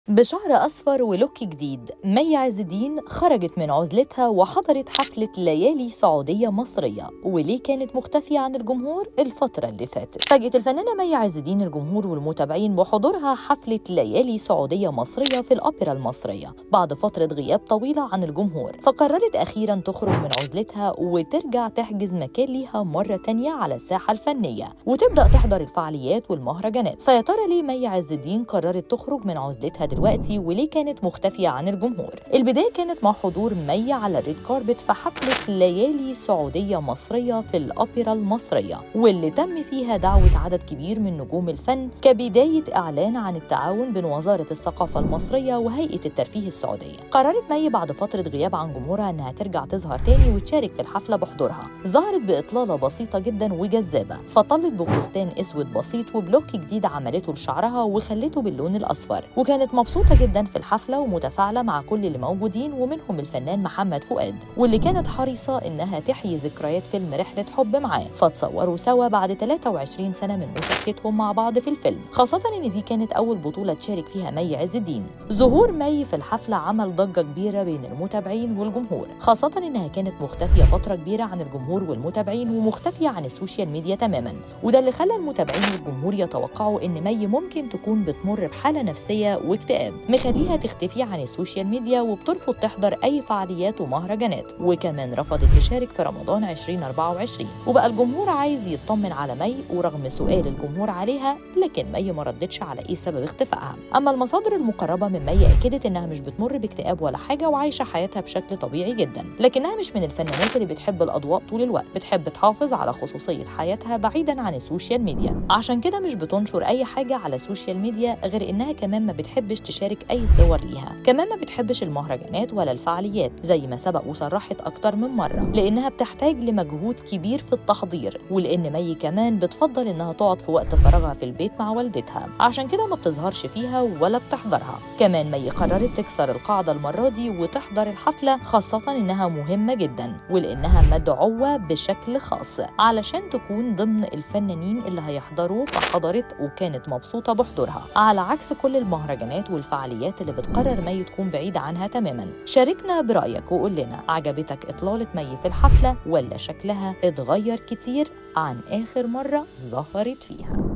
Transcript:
بشعر أصفر ولوك جديد مي عز الدين خرجت من عزلتها وحضرت حفلة ليالي سعودية مصرية وليه كانت مختفية عن الجمهور الفترة اللي فاتت فاجئت الفنانة مي عز الدين الجمهور والمتابعين بحضورها حفلة ليالي سعودية مصرية في الأوبرا المصرية بعد فترة غياب طويلة عن الجمهور فقررت أخيرا تخرج من عزلتها وترجع تحجز مكان ليها مرة تانية على الساحة الفنية وتبدأ تحضر الفعاليات والمهرجانات فيا ترى ليه مي عز الدين قررت تخرج من عزلتها دلوقتي وليه كانت مختفية عن الجمهور البداية كانت مع حضور مي على الريد كاربت في حفلة ليالي سعودية مصرية في الأوبرا المصرية واللي تم فيها دعوة عدد كبير من نجوم الفن كبداية إعلان عن التعاون بين وزارة الثقافة المصرية وهيئة الترفيه السعودية قررت مي بعد فترة غياب عن جمهورها إنها ترجع تظهر تاني وتشارك في الحفلة بحضورها ظهرت بإطلالة بسيطة جدا وجذابة فطلت بفستان أسود بسيط وبلوك جديد عملته لشعرها وخلته باللون الأصفر وكانت مبسوطة جدا في الحفلة ومتفاعلة مع كل اللي موجودين ومنهم الفنان محمد فؤاد واللي كانت حريصة إنها تحيي ذكريات فيلم رحلة حب معاه فتصوروا سوا بعد 23 سنة من مشاركتهم مع بعض في الفيلم خاصة إن دي كانت أول بطولة تشارك فيها مي عز الدين ظهور مي في الحفلة عمل ضجة كبيرة بين المتابعين والجمهور خاصة إنها كانت مختفية فترة كبيرة عن الجمهور والمتابعين ومختفية عن السوشيال ميديا تماما وده اللي خلى المتابعين والجمهور يتوقعوا إن مي ممكن تكون بتمر بحالة نفسية واكتئاب مخليها تختفي عن السوشيال ميديا وبترفض تحضر أي فعاليات ومهرجانات وكمان رفضت تشارك في رمضان 2024 وبقى الجمهور عايز يطمن على مي ورغم سؤال الجمهور عليها لكن مي ما ردتش على ايه سبب اختفائها اما المصادر المقربه من مي اكدت انها مش بتمر باكتئاب ولا حاجه وعايشه حياتها بشكل طبيعي جدا لكنها مش من الفنانات اللي بتحب الاضواء طول الوقت بتحب تحافظ على خصوصيه حياتها بعيدا عن السوشيال ميديا عشان كده مش بتنشر اي حاجه على السوشيال ميديا غير انها كمان ما بتحبش تشارك اي صور ليها كمان ما بتحبش المهرجانات ولا الفعاليات زي ما سبق وصرحت اكتر من مره لانها بتحتاج لمجهود كبير في التحضير ولان مي كمان بتفضل انها تقعد في وقت فراغها في البيت مع والدتها عشان كده ما بتظهرش فيها ولا بتحضرها كمان مي قررت تكسر القاعده المره دي وتحضر الحفله خاصه انها مهمه جدا ولانها مدعوه بشكل خاص علشان تكون ضمن الفنانين اللي هيحضروا فحضرت وكانت مبسوطه بحضورها على عكس كل المهرجانات والفعاليات اللي بتقرر مي تكون بعيده عنها تماما شاركنا برايك وقول لنا عجبتك اطلاله مي في الحفله ولا شكلها اتغير كتير عن اخر مره ظهرت فيها